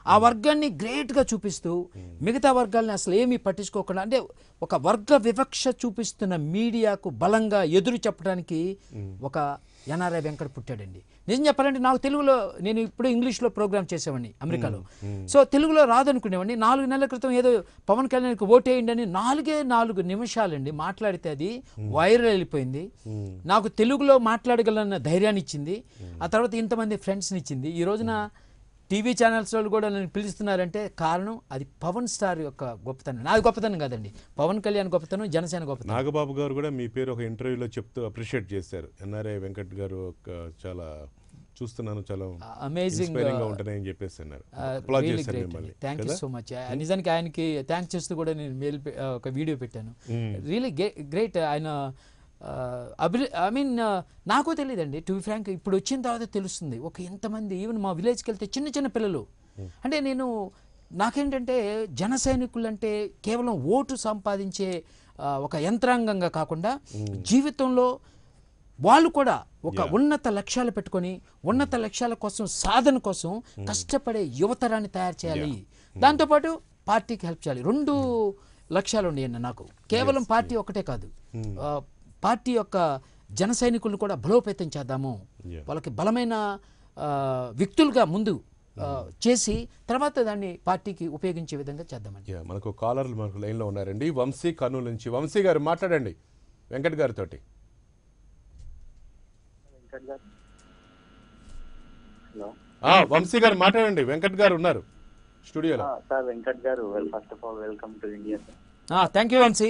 ఆ వర్గాన్ని గ్రేట్గా చూపిస్తూ మిగతా వర్గాల్ని అసలు ఏమీ పట్టించుకోకుండా అంటే ఒక వర్గ వివక్ష చూపిస్తున్న మీడియాకు బలంగా ఎదురు చెప్పడానికి ఒక ఎన్ఆర్ఐ వెంకట పుట్టాడండి నిజం చెప్పాలంటే నాకు తెలుగులో నేను ఇప్పుడు ఇంగ్లీష్లో ప్రోగ్రామ్ చేసేవాడిని అమెరికాలో సో తెలుగులో రాదనుకునేవాడిని నాలుగు నెలల క్రితం ఏదో పవన్ కళ్యాణ్కి ఓటేయండి అని నాలుగే నాలుగు నిమిషాలండి మాట్లాడితే అది వైరల్ వెళ్ళిపోయింది నాకు తెలుగులో మాట్లాడగలన్న ధైర్యాన్ని ఇచ్చింది ఆ తర్వాత ఇంతమంది ఫ్రెండ్స్ని ఇచ్చింది ఈ రోజున టీవీ ఛానల్స్ వాళ్ళు కూడా నన్ను పిలుస్తున్నారంటే కారణం అది పవన్ స్టార్ యొక్క గొప్పతనం నాది గొప్పతనం కాదండి పవన్ కళ్యాణ్ గొప్పతనం జనసేన గొప్పతనం నాగబాబు గారు కూడా మీ పేరు ఒక ఇంటర్వ్యూలో చెప్తూ అప్రిషియేట్ చేశారు ఎన్ఆర్ఐ వెంకట్ గారు ఒక చాలా చూస్తున్నాను చాలా అమేజింగ్ inspiring గా ఉంటున్నాయని చెప్పేసి అన్నారు అప్లాజ్ చేశారు మిమ్మల్ని థ్యాంక్ యూ కదా సో మచ్ నిజానికి ఆయనకి థ్యాంక్స్ చేస్తూ కూడా నేను మెయిల్ పె- ఆ, ఒక వీడియో పెట్టాను రియలీ గ్రేట్ ఆయన అభి ఐ మీన్ నాకు తెలియదండి టు బి ఫ్రాంక్ ఇప్పుడు వచ్చిన తర్వాత తెలుస్తుంది ఒక ఎంతమంది ఈవెన్ మా విలేజ్కి వెళ్తే చిన్న చిన్న పిల్లలు అంటే నేను నాకేంటంటే జన సైనికులు అంటే కేవలం ఓటు సంపాదించే ఆ, ఒక యంత్రాంగంగా కాకుండా జీవితంలో వాళ్ళు కూడా ఒక ఉన్నత లక్ష్యాలు పెట్టుకొని ఉన్నత లక్ష్యాల కోసం సాధన కోసం కష్టపడే యువతరాన్ని తయారు చేయాలి దాంతోపాటు పార్టీకి హెల్ప్ చేయాలి రెండు లక్ష్యాలు ఉన్నాయండి నాకు కేవలం పార్టీ ఒకటే కాదు ఆ, పార్టీ యొక్క జన సైనికులను కూడా బలోపేతం చేద్దాము Yeah. వాళ్ళకి బలమైన ఆ, వ్యక్తులుగా ముందు ఆ, చేసి తర్వాత దాన్ని పార్టీకి ఉపయోగించే విధంగా చేద్దామండి యా, మనకు కాలర్లు మనకు లైన్లో ఉన్నారండి వంశీ కర్నూలు నుంచి వంశీ గారు మాట్లాడండి వెంకట్ గారితోటి హలో ఆ, వంశీ గారు మాట్లాడండి వెంకట్ గారు ఉన్నారు స్టూడియోలో sir Venkat garu well first of all welcome to India sir thank you Vamsi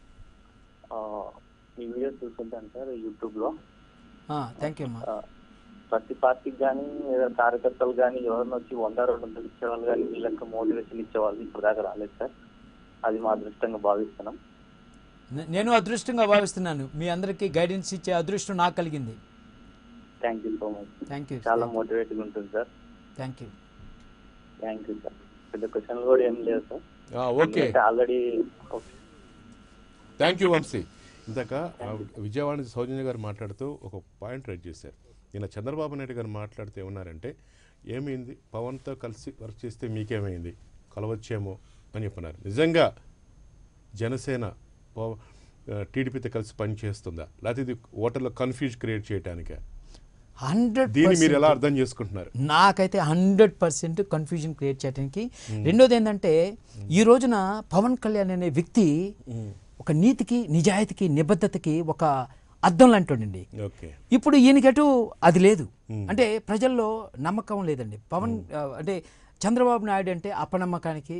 మీ వీడియోస్ చూస్తుంటాను సార్ యూట్యూబ్ లో థ్యాంక్ యూ అమ్మా ఆ, ప్రతి పార్టీకి కానీ లేదా కార్యకర్తలు కానీ ఎవరిని వచ్చి వంద రెండు వందలు ఇచ్చేవాళ్ళు కానీ వీళ్ళకి మోటివేషన్ ఇచ్చేవాళ్ళు ఇప్పుడు దాకా రాలేదు సార్ అది మా అదృష్టంగా భావిస్తున్నాం నే- నేను అదృష్టంగా భావిస్తున్నాను మీ అందరికీ గైడెన్స్ ఇచ్చే అదృష్టం నాకు కలిగింది thank you so much thank you చాలా మోటివేటింగ్ ఉంటుంది sir thank you thank you sir పెద్ద క్వశ్చన్లు కూడా ఏం లేదు సార్ ఆ, okay already thank you Vamsi ఇందాక ఆ, విజయవాడ నుంచి సౌజన్య గారు మాట్లాడుతూ ఒక పాయింట్ రైట్ చేశారు ఈయన చంద్రబాబు నాయుడు గారు మాట్లాడితే ఏమన్నారంటే ఏమైంది పవన్తో కలిసి వర్క్ చేస్తే మీకేమైంది కలవచ్చేమో అని చెప్పన్నారు నిజంగా జనసేన పవ- ఆ, టీడీపీతో కలిసి పనిచేస్తుందా లేకపోతే ఇది ఓటర్లో కన్ఫ్యూజ్ క్రియేట్ చేయడానికా హండ్రెడ్ దీన్ని మీరు ఎలా అర్థం చేసుకుంటున్నారు నాకైతే హండ్రెడ్ పర్సెంట్ కన్ఫ్యూజన్ క్రియేట్ చేయడానికి రెండోది ఏంటంటే ఈ రోజున పవన్ కళ్యాణ్ అనే వ్యక్తి ఒక నీతికి నిజాయితీకి నిబద్ధతకి ఒక అద్దం లాంటివాడండి ఓకే ఇప్పుడు ఈయనకటు అది లేదు అంటే ప్రజల్లో నమ్మకం లేదండి పవన్ ఆ, అంటే చంద్రబాబు నాయుడు అంటే అపనమ్మకానికి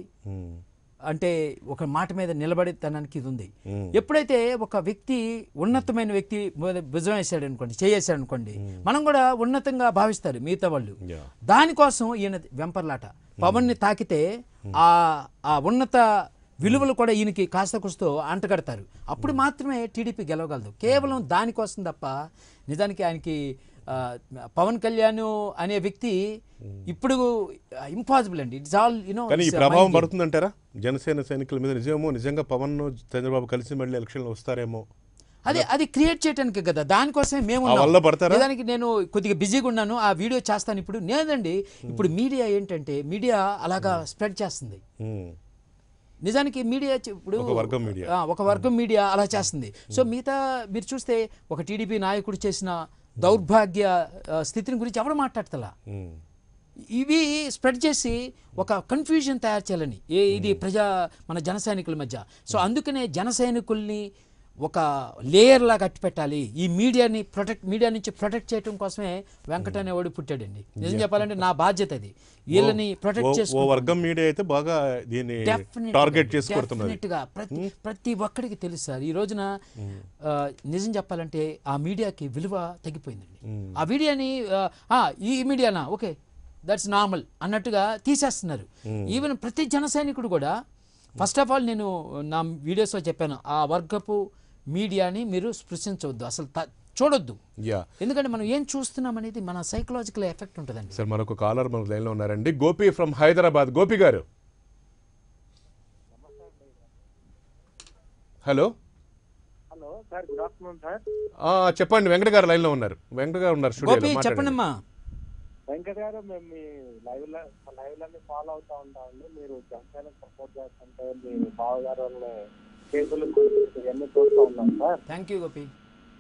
అంటే ఒక మాట మీద నిలబడేతనానికి ఇది ఉంది ఎప్పుడైతే ఒక వ్యక్తి ఉన్నతమైన వ్యక్తి మీద భుజం వేసాడు అనుకోండి చేసాడు అనుకోండి మనం కూడా ఉన్నతంగా భావిస్తారు మిగతా వాళ్ళు Yeah. దానికోసం ఈయన వెంపర్లాట పవన్ని తాకితే ఆ ఆ ఉన్నత విలువలు కూడా ఈయనకి కాస్త కుస్తో అంటగడతారు అప్పుడు మాత్రమే టీడీపీ గెలవగలదు కేవలం దానికోసం తప్ప నిజానికి ఆయనకి ఆ, పవన్ కళ్యాణ్ అనే వ్యక్తి ఇప్పుడు ఇంపాసిబుల్ అండి ఇట్స్ ఆల్ యునో కానీ ఈ ప్రభావం పడుతుందంటారా జనసేన సైనికుల మీద నిజమేమో నిజంగా పవన్ చంద్రబాబు కలిసి మళ్ళీ ఎలక్షన్లు వస్తారేమో అది అది క్రియేట్ చేయడానికి కదా దానికోసమే మేము ఆ వల్ల పడతారా? దానికి నేను కొద్దిగా బిజీగా ఉన్నాను ఆ వీడియో చేస్తాను ఇప్పుడు నేనండి ఇప్పుడు మీడియా ఏంటంటే మీడియా అలాగా స్ప్రెడ్ చేస్తుంది ఉమ్. నిజానికి మీడియా చ- ఇప్పుడు ఒక వర్గం మీడియా. ఆ, ఒక వర్గం మీడియా అలా చేస్తుంది సో మిగతా మీరు చూస్తే ఒక టీడీపీ నాయకుడు చేసిన దౌర్భాగ్య ఆ, స్థితిని గురించి ఎవరు మాట్లాడతలా ఉమ్. ఇవి స్ప్రెడ్ చేసి ఒక కన్ఫ్యూజన్ తయారు చేయాలని ఏ ఇది ప్రజా మన జన సైనికుల మధ్య సో అందుకనే జన సైనికుల్ని ఒక లేయర్ లాగా కట్టి పెట్టాలి ఈ మీడియాని ప్రొటెక్ట్ మీడియా నుంచి ప్రొటెక్ట్ చేయడం కోసమే వెంకట అనేవాడు పుట్టాడండి నిజం చెప్పాలంటే నా బాధ్యత అది వీళ్ళని ఓ- ప్రొటెక్ట్ ఓ చేసుకో వర్గం మీడియా అయితే బాగా దీన్ని Definitely టార్గెట్ గా, చేసి కొడుతున్నది definite గా ప్రతి ప్రతి ఒక్కడికి తెలుసు సార్ ఈ రోజున ఆ, నిజం చెప్పాలంటే ఆ మీడియాకి విలువ తగ్గిపోయిందండి ఆ మీడియాని ఆ, ఆ, ఈ మీడియానా ఓకే దట్స్ నార్మల్ అన్నట్టుగా తీసేస్తున్నారు ఈవెన్ ప్రతి జన సైనికుడు కూడా ఫస్ట్ ఆఫ్ ఆల్ నేను నా వీడియోస్లో చెప్పాను ఆ వర్గపు మీడియాని మీరు స్పృశించవద్దు అసలు త- చూడొద్దు యా ఎందుకంటే మనం ఏం చూస్తున్నాం అనేది మన సైకలాజికల్ ఎఫెక్ట్ ఉంటుందండి సార్ మరొక కాలర్ మనకు లైన్లో ఉన్నారండి Gopi from Hyderabad Gopi garu hello hello sir good afternoon sir ఆ, చెప్పండి వెంకట గారు లైన్లో ఉన్నారు వెంకట గారు ఉన్నారు గోపి స్టూడియోలో చెప్పండి మాట్లాడండి. అమ్మా వెంకట్ గారు మేము మీ లైవ్ లైవ్ లన్నీ ఫాలో అవుతా ఉంటామండి మీరు జనసేన సపోర్ట్ చేస్తుంటే మీ బావగారు వాళ్ళ కేసులు ఇవన్నీ చూస్తూ ఉన్నాం sir thank you Gopi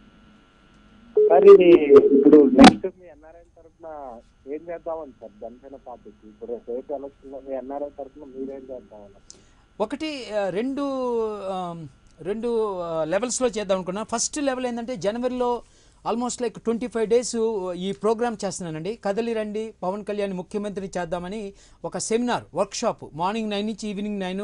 sir ఇది ఇప్పుడు నెక్స్ట్ మీ ఎన్ఆర్ఐ తరఫున ఏం చేద్దామని సార్ జనసేన పార్టీకి ఇప్పుడు రేపు ఎలక్షన్ లో మీ ఎన్ఆర్ఐ తరఫున మీరేం చేద్దామని ఒకటి ఆ, రెండు ఆ, రెండు లెవెల్స్లో చేద్దాం అనుకున్నా ఫస్ట్ లెవెల్ ఏంటంటే జనవరిలో almost like twenty five days ఈ ప్రోగ్రామ్ చేస్తున్నానండి కదలి రండి పవన్ కళ్యాణ్ ముఖ్యమంత్రి చేద్దామని ఒక సెమినార్ వర్క్షాప్ మార్నింగ్ నైన్ నుంచి ఈవినింగ్ నైన్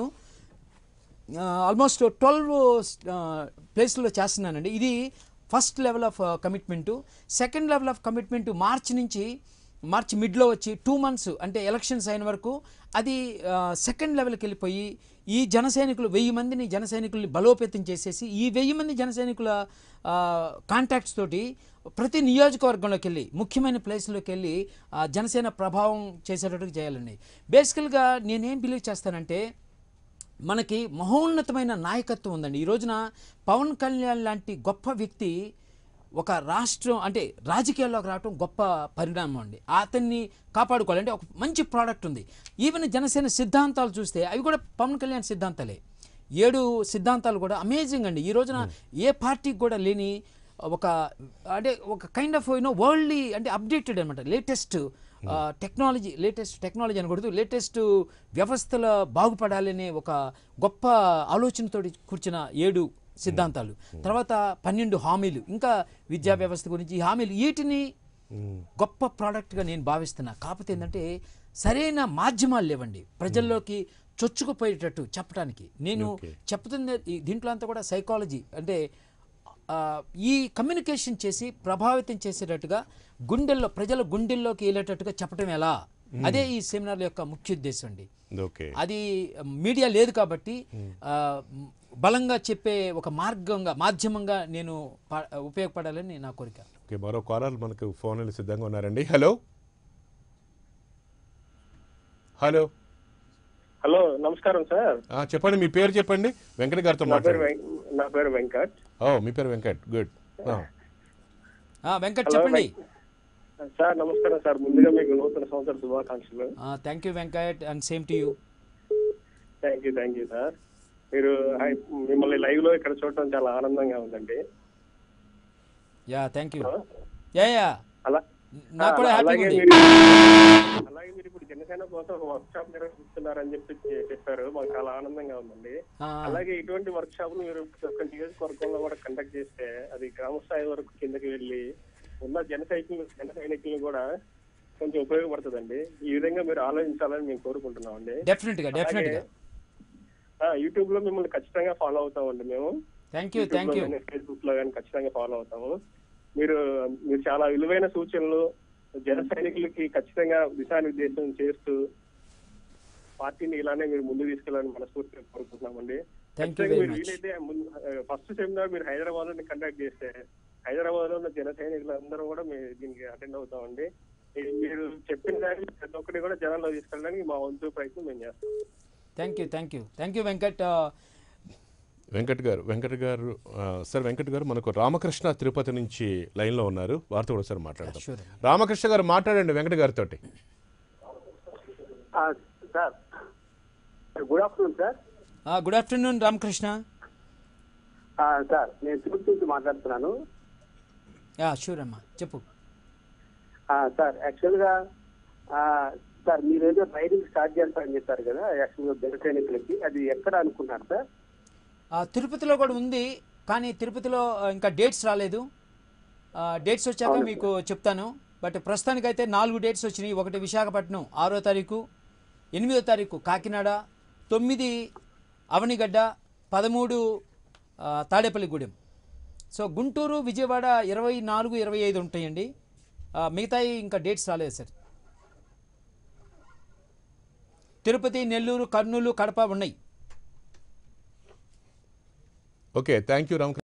ఆల్మోస్ట్ ట్వెల్వ్ ప్లేస్లో చేస్తున్నానండి ఇది first level of commitment second level of commitment March నుంచి మార్చ్ మిడ్లో వచ్చి టూ మంత్స్ అంటే ఎలక్షన్స్ అయిన వరకు అది సెకండ్ లెవెల్కి వెళ్ళిపోయి ఈ జన సైనికులు వెయ్యి మందిని జన సైనికుల్ని బలోపేతం చేసేసి ఈ వెయ్యి మంది జన సైనికుల కాంటాక్ట్స్ తోటి ప్రతి నియోజకవర్గంలోకి వెళ్ళి ముఖ్యమైన ప్లేస్లోకి వెళ్ళి ఆ, జనసేన ప్రభావం చేసేటట్టుగా చేయాలండి బేసికల్గా నేనేం బిలీవ్ చేస్తానంటే మనకి మహోన్నతమైన నాయకత్వం ఉందండి ఈ రోజున పవన్ కళ్యాణ్ లాంటి గొప్ప వ్యక్తి ఒక రాష్ట్రం అంటే రాజకీయాల్లోకి రావడం గొప్ప పరిణామం అండి అతన్ని కాపాడుకోవాలి అంటే ఒక మంచి ప్రోడక్ట్ ఉంది ఈవెన్ జనసేన సిద్ధాంతాలు చూస్తే అవి కూడా పవన్ కళ్యాణ్ సిద్ధాంతాలే ఏడు సిద్ధాంతాలు కూడా అమేజింగ్ అండి ఈ రోజున ఏ పార్టీకి కూడా లేని ఒక అంటే ఒక కైండ్ ఆఫ్ యూనో వరల్డ్లీ అంటే అప్డేటెడ్ అనమాట లేటెస్ట్ టెక్నాలజీ లేటెస్ట్ టెక్నాలజీ అనకూడదు లేటెస్ట్ వ్యవస్థల బాగుపడాలనే ఒక గొప్ప ఆలోచనతోటి కూర్చున్న ఏడు సిద్ధాంతాలు తర్వాత పన్నెండు హామీలు ఇంకా విద్యా వ్యవస్థ గురించి ఈ హామీలు వీటిని గొప్ప ప్రోడక్ట్గా నేను భావిస్తున్నా కాకపోతే ఏంటంటే సరైన మాధ్యమాలు లేవండి ప్రజల్లోకి చొచ్చుకుపోయేటట్టు చెప్పడానికి నేను చెప్తుంది ఈ దీంట్లో అంతా కూడా సైకాలజీ అంటే ఆ, ఈ కమ్యూనికేషన్ చేసి ప్రభావితం చేసేటట్టుగా గుండెల్లో ప్రజల గుండెల్లోకి వెళ్ళేటట్టుగా చెప్పడం ఎలా అదే ఈ సెమినార్ యొక్క ముఖ్య ఉద్దేశం అండి ఓకే అది మీడియా లేదు కాబట్టి ఆ, బలంగా చెప్పే ఒక మార్గంగా మాధ్యమంగా నేను ప- ఉపయోగపడాలని నా కోరిక ఓకే మరో కాలర్ మనకు ఫోన్లు సిద్ధంగా ఉన్నారండి హలో హలో హలో నమస్కారం సార్ ఆ, చెప్పండి మీ పేరు చెప్పండి వెంకట గారితో నా పేరు మాట్లాడండి వెం- నా పేరు వెంకట్ ఓ మీ పేరు వెంకట్ గుడ్ ఆ, వెంకట్ చెప్పండి సార్ నమస్కారం సార్ ముందుగా మీకు నూతన సంవత్సర శుభాకాంక్షలు thank you Venkat and same to you thank you thank you sir మీరు హై- మిమ్మల్ని లైవ్ లో ఇక్కడ చూడటం చాలా ఆనందంగా ఉందండి yeah thank you yeah yeah అలా నాకు కూడా ఆ, హ్యాపీగా అలాగే ఉంది మీరు అలాగే మీరు ఇప్పుడు జనసేన కోసం ఒక వర్క్ షాప్ నిర్వహిస్తున్నారని చెప్పి చె- చెప్పారు మాకు చాలా ఆనందంగా ఉందండి ఆ, అలాగే ఇటువంటి వర్క్ షాప్ మీరు ప్రతి ఒక్క నియోజకవర్గంలో కూడా కండక్ట్ చేస్తే అది గ్రామ స్థాయి వరకు కిందకి వెళ్ళి ఉన్న జన సైనికులు జన సైనికులు కూడా కొంచెం ఉపయోగపడుతుందండి ఈ విధంగా మీరు ఆలోచించాలని మేము కోరుకుంటున్నామండి డెఫినెట్గా డెఫినెట్గా యూట్యూబ్ లో మిమ్మల్ని ఖచ్చితంగా ఫాలో అవుతామండి మేము thank you thank you Facebook లో కానీ ఖచ్చితంగా ఫాలో అవుతాము మీరు మీరు చాలా విలువైన సూచనలు జన సైనికులకి ఖచ్చితంగా దిశానిర్దేశం చేస్తూ పార్టీని ఇలానే మీరు ముందు తీసుకెళ్ళాలని మనస్ఫూర్తిగా కోరుకుంటున్నామండి Thank you ఖచ్చితంగా very మీరు much. వీలైతే ఫస్ట్ సెమినార్ మీరు హైదరాబాద్ లో కండక్ట్ చేస్తే హైదరాబాద్ లో ఉన్న జన సైనికులు అందరూ కూడా మీరు దీనికి అటెండ్ అవుతామండి ఈ- మీరు చెప్పిన దాన్ని ప్రతి ఒక్కటి కూడా జనంలో తీసుకెళ్ళడానికి మా వంతు ప్రయత్నం మేము చేస్తాం thank you thank you thank you Venkat ఆ, వెంకట్ గారు వెంకట్ గారు ఆ, సార్ వెంకట్ గారు మనకు రామకృష్ణ తిరుపతి నుంచి లైన్లో ఉన్నారు వారితో కూడా సార్ మాట్లాడదాం Sure. రామకృష్ణ గారు మాట్లాడండి వెంకట్ గారితో సార్ గుడ్ ఆఫ్టర్నూన్ సార్ ఆ, గుడ్ ఆఫ్టర్నూన్ రామకృష్ణ సార్ నేను తిరుపతి నుంచి మాట్లాడుతున్నాను యా షూర్ అమ్మా చెప్పు ఆ, సార్ యాక్చువల్ గా ఆ, సార్ మీరు ఏదో రైడింగ్ స్టార్ట్ చేస్తారని చెప్పారు కదా యాక్చువల్ గా జన సైనికులకి అది ఎక్కడ అనుకున్నారు సార్ ఆ, తిరుపతిలో కూడా ఉంది కానీ తిరుపతిలో ఆ, ఇంకా డేట్స్ రాలేదు ఆ, డేట్స్ వచ్చాక మీకు చెప్తాను బట్ ప్రస్తుతానికైతే నాలుగు డేట్స్ వచ్చినాయి ఒకటి విశాఖపట్నం ఆరో తారీఖు ఎనిమిదో తారీఖు కాకినాడ తొమ్మిది అవనిగడ్డ పదమూడు ఆ, తాడేపల్లిగూడెం సో గుంటూరు విజయవాడ ఇరవై నాలుగు ఇరవై ఐదు ఉంటాయండి ఆ, మిగతాయి ఇంకా డేట్స్ రాలేదు సార్ తిరుపతి నెల్లూరు కర్నూలు కడప ఉన్నాయి ఓకే థ్యాంక్ యూ రామకృష్ణ